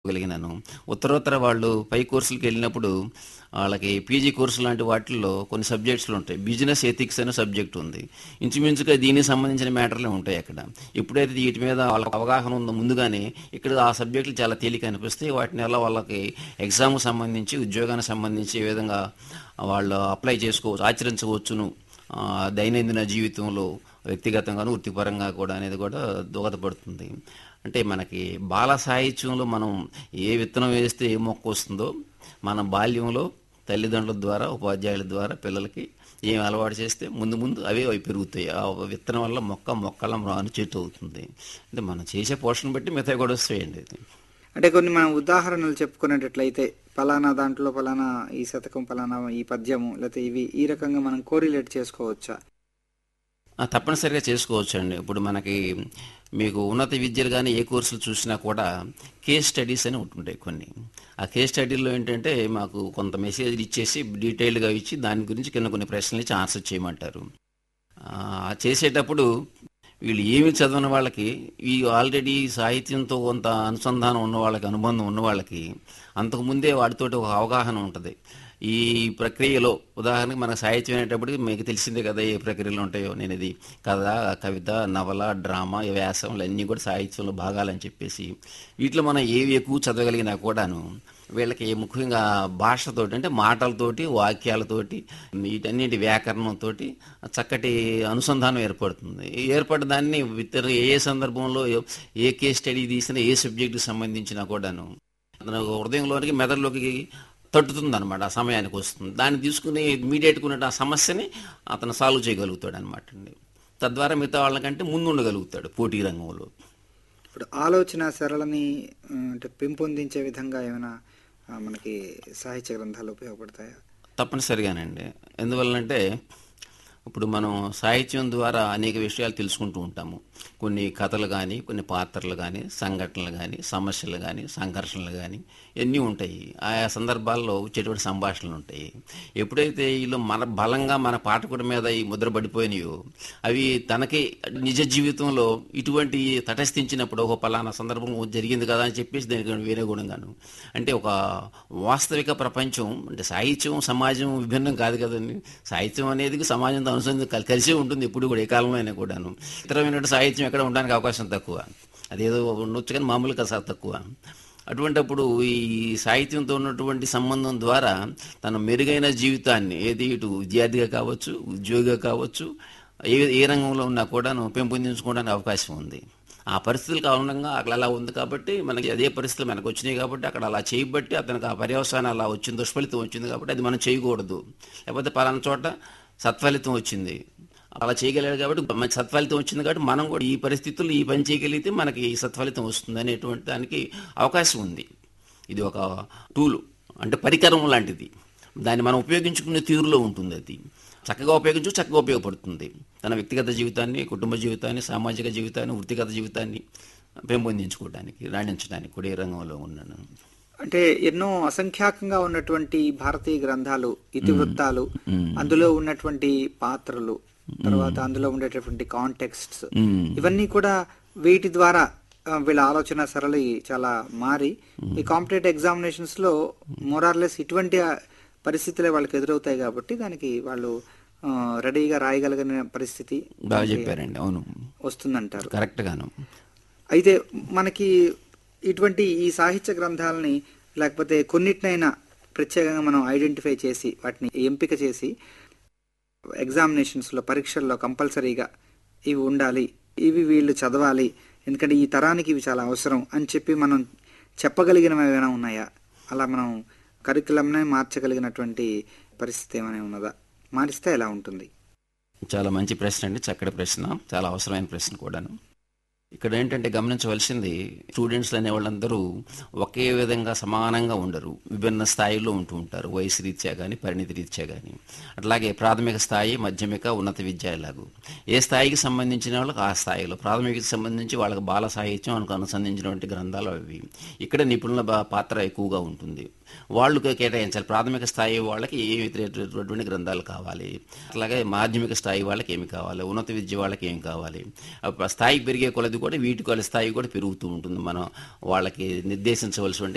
గలిగినాను ఉత్తరోత్తర వాళ్ళు పై కోర్సులకు వెళ్ళినప్పుడు వాళ్ళకి పీజీ కోర్సు లాంటి వాటిల్లో కొన్ని సబ్జెక్ట్స్లు ఉంటాయి బిజినెస్ ఎథిక్స్ అనే సబ్జెక్ట్ ఉంది ఇంచుమించుగా దీనికి సంబంధించిన మ్యాటర్లే ఉంటాయి అక్కడ ఎప్పుడైతే వీటి మీద వాళ్ళకి అవగాహన ఉందో ముందుగానే ఇక్కడ ఆ సబ్జెక్టులు చాలా తేలిక అనిపిస్తాయి వాటిని ఎలా వాళ్ళకి ఎగ్జామ్కి సంబంధించి ఉద్యోగానికి సంబంధించి ఏ విధంగా వాళ్ళు అప్లై చేసుకోవచ్చు ఆచరించవచ్చును ఆ, దైనందిన జీవితంలో వ్యక్తిగతంగాను వృత్తిపరంగా కూడా అనేది కూడా దోహదపడుతుంది అంటే మనకి బాల సాహిత్యంలో మనం ఏ విత్తనం వేస్తే ఏ మొక్క వస్తుందో మన బాల్యంలో తల్లిదండ్రుల ద్వారా ఉపాధ్యాయుల ద్వారా పిల్లలకి ఏం అలవాటు చేస్తే ముందు ముందు అవే అవి పెరుగుతాయి ఆ విత్తనం వల్ల మొక్క మొక్కల రాను చెట్టు అవుతుంది అంటే మనం చేసే పోషణ బట్టి మిగతా కూడా వస్తాయండి ఇది అంటే కొన్ని మనం ఉదాహరణలు చెప్పుకునేటట్లయితే పలానా దాంట్లో పలానా ఈ శతకం పలానా ఈ పద్యము లేకపోతే ఇవి ఈ రకంగా మనం కోరిలేట్ చేసుకోవచ్చా ఆ, తప్పనిసరిగా చేసుకోవచ్చు అండి ఇప్పుడు మనకి మీకు ఉన్నత విద్యలు కానీ ఏ కోర్సులు చూసినా కూడా కేస్ స్టడీస్ అని ఉంటుంటాయి కొన్ని ఆ కేస్ స్టడీలో ఏంటంటే మాకు కొంత మెసేజ్ ఇచ్చేసి డీటెయిల్డ్గా ఇచ్చి దాని గురించి కింద కొన్ని ప్రశ్నలు ఇచ్చి ఆన్సర్ చేయమంటారు ఆ, చేసేటప్పుడు వీళ్ళు ఏమి చదవని వాళ్ళకి ఈ ఆల్రెడీ సాహిత్యంతో కొంత అనుసంధానం ఉన్న వాళ్ళకి అనుబంధం ఉన్న వాళ్ళకి అంతకుముందే వాటితోటి ఒక అవగాహన ఉంటుంది ఈ ప్రక్రియలో ఉదాహరణకి మన సాహిత్యం అనేటప్పటికి మీకు తెలిసిందే కదా ఏ ప్రక్రియలు ఉంటాయో నేను ఇది కథ కవిత నవల డ్రామా వ్యాసం అన్నీ కూడా సాహిత్యంలో భాగాలని చెప్పేసి వీటిలో మనం ఏవి ఎక్కువ చదవగలిగినా కూడాను వీళ్ళకి ముఖ్యంగా భాషతోటి అంటే మాటలతోటి వాక్యాలతోటి వీటన్నిటి వ్యాకరణంతోటి చక్కటి అనుసంధానం ఏర్పడుతుంది ఈ ఏర్పడిన దాన్ని ఇతర ఏ ఏ సందర్భంలో ఏ కేస్ స్టడీ తీసినా ఏ సబ్జెక్టుకి సంబంధించినా కూడాను అతను హృదయంలోనికి మెదడులోకి తట్టుతుంది అనమాట ఆ సమయానికి వస్తుంది దాన్ని తీసుకుని ఇమీడియట్గా ఉన్న ఆ సమస్యని అతను సాల్వ్ చేయగలుగుతాడు అనమాట అండి తద్వారా మిగతా వాళ్ళకంటే ముందు ఉండగలుగుతాడు పోటీ రంగంలో ఇప్పుడు ఆలోచన సరళని ఆ, అంటే పెంపొందించే విధంగా ఏమైనా ఆ, మనకి సాహిత్య గ్రంథాలు ఉపయోగపడతాయా తప్పనిసరిగానండి ఎందువల్లంటే ఇప్పుడు మనం సాహిత్యం ద్వారా అనేక విషయాలు తెలుసుకుంటూ ఉంటాము కొన్ని కథలు కానీ కొన్ని పాత్రలు కానీ సంఘటనలు కానీ సమస్యలు కానీ సంఘర్షణలు కానీ ఇవన్నీ ఉంటాయి ఆయా సందర్భాల్లో వచ్చేటువంటి సంభాషణలు ఉంటాయి ఎప్పుడైతే వీళ్ళు మన బలంగా మన పాఠకుడి మీద ఈ ముద్ర పడిపోయినాయో అవి తనకి నిజ జీవితంలో ఇటువంటి తటస్థించినప్పుడు ఒక పలానా సందర్భం జరిగింది కదా అని చెప్పేసి దానికి వేరే గుణంగాను అంటే ఒక వాస్తవిక ప్రపంచం అంటే సాహిత్యం సమాజం విభిన్నం కాదు కదండి సాహిత్యం అనేది సమాజంతో అనుసంధ కల్- కలిసే ఉంటుంది ఎప్పుడు కూడా ఏ కాలంలో అయినా కూడాను ఇతరమైన సాహిత్యం ఎక్కడ ఉండడానికి అవకాశం తక్కువ అదేదో ఉండొచ్చు కానీ మామూలుగా చాలా తక్కువ అటువంటప్పుడు ఈ సాహిత్యంతో ఉన్నటువంటి సంబంధం ద్వారా తన మెరుగైన జీవితాన్ని ఏది ఇటు విద్యార్థిగా కావచ్చు ఉద్యోగిగా కావచ్చు ఏ ఏ రంగంలో ఉన్నా కూడాను పెంపొందించుకోవడానికి అవకాశం ఉంది ఆ పరిస్థితులు కారణంగా అక్కడ అలా ఉంది కాబట్టి మనకి అదే పరిస్థితులు మనకు వచ్చినాయి కాబట్టి అక్కడ అలా చేయబట్టి అతనికి ఆ పర్యవసానం అలా వచ్చింది దుష్ఫలితం వచ్చింది కాబట్టి అది మనం చేయకూడదు లేకపోతే పలానా చోట సత్ఫలితం వచ్చింది అలా చేయగలిగాడు కాబట్టి మంచి సత్ఫలితం వచ్చింది కాబట్టి మనం కూడా ఈ పరిస్థితుల్లో ఈ పని చేయగలిగితే మనకి ఈ సత్ఫలితం వస్తుంది అనేటువంటి దానికి అవకాశం ఉంది ఇది ఒక టూల్ అంటే పరికరం లాంటిది దాన్ని మనం ఉపయోగించుకునే తీరులో ఉంటుంది అది చక్కగా ఉపయోగించు చక్కగా ఉపయోగపడుతుంది తన వ్యక్తిగత జీవితాన్ని కుటుంబ జీవితాన్ని సామాజిక జీవితాన్ని వృత్తిగత జీవితాన్ని పెంపొందించుకోవడానికి రాణించడానికి కూడా ఏ రంగంలో ఉన్నాను అంటే ఎన్నో అసంఖ్యాకంగా ఉన్నటువంటి భారతీయ గ్రంథాలు ఇతివృత్తాలు అందులో ఉన్నటువంటి పాత్రలు తర్వాత అందులో ఉండేటటువంటి కాంటెక్స్ట్స్ మ్మ్. ఇవన్నీ కూడా వీటి ద్వారా ఆ, వీళ్ళ ఆలోచన సరళి చాలా మారి ఈ కాంపిటేటివ్ ఎగ్జామినేషన్స్ లో మోరార్లెస్ ఇటువంటి ఆ, పరిస్థితులే వాళ్ళకి ఎదురవుతాయి కాబట్టి దానికి వాళ్ళు ఆ, రెడీగా రాయగలిగిన పరిస్థితి బాగా చెప్పారండి అవును వస్తుందంటారు కరెక్ట్గాను అయితే మనకి ఇటువంటి ఈ సాహిత్య గ్రంథాలని లేకపోతే కొన్నిటినైనా ప్రత్యేకంగా మనం ఐడెంటిఫై చేసి వాటిని ఎంపిక చేసి ఎగ్జామినేషన్స్లో పరీక్షల్లో కంపల్సరీగా ఇవి ఉండాలి ఇవి వీళ్ళు చదవాలి ఎందుకంటే ఈ తరానికి ఇవి చాలా అవసరం అని చెప్పి మనం చెప్పగలిగినవి ఏమైనా ఉన్నాయా అలా మనం కరికులంనే మార్చగలిగినటువంటి పరిస్థితి ఏమైనా ఉన్నదా మారిస్తే ఎలా ఉంటుంది చాలా మంచి ప్రశ్న అండి చక్కటి ప్రశ్న చాలా అవసరమైన ప్రశ్న కూడాను ఇక్కడ ఏంటంటే గమనించవలసింది స్టూడెంట్స్ అనే వాళ్ళందరూ ఒకే విధంగా సమానంగా ఉండరు విభిన్న స్థాయిలో ఉంటూ ఉంటారు వయసు రీత్యా కానీ పరిణితి రీత్యా కానీ అట్లాగే ప్రాథమిక స్థాయి మాధ్యమిక ఉన్నత విద్య ఇలాగూ ఏ స్థాయికి సంబంధించిన వాళ్ళకి ఆ స్థాయిలో ప్రాథమికకి సంబంధించి వాళ్ళకి బాల సాహిత్యం వాళ్ళకి అనుసంధించినటువంటి గ్రంథాలు అవి ఇక్కడ నిపుణుల బా- పాత్ర ఎక్కువగా ఉంటుంది వాళ్ళు కేటాయించాలి ప్రాథమిక స్థాయి వాళ్ళకి ఏమి ఇతరటువంటి గ్రంథాలు కావాలి అట్లాగే మాధ్యమిక స్థాయి వాళ్ళకి ఏమి కావాలి ఉన్నత విద్య వాళ్ళకి ఏమి కావాలి ఆ స్థాయి పెరిగే కొలది కూడా వీటి కొల స్థాయి కూడా పెరుగుతూ ఉంటుంది మనం వాళ్ళకి నిర్దేశించవలసి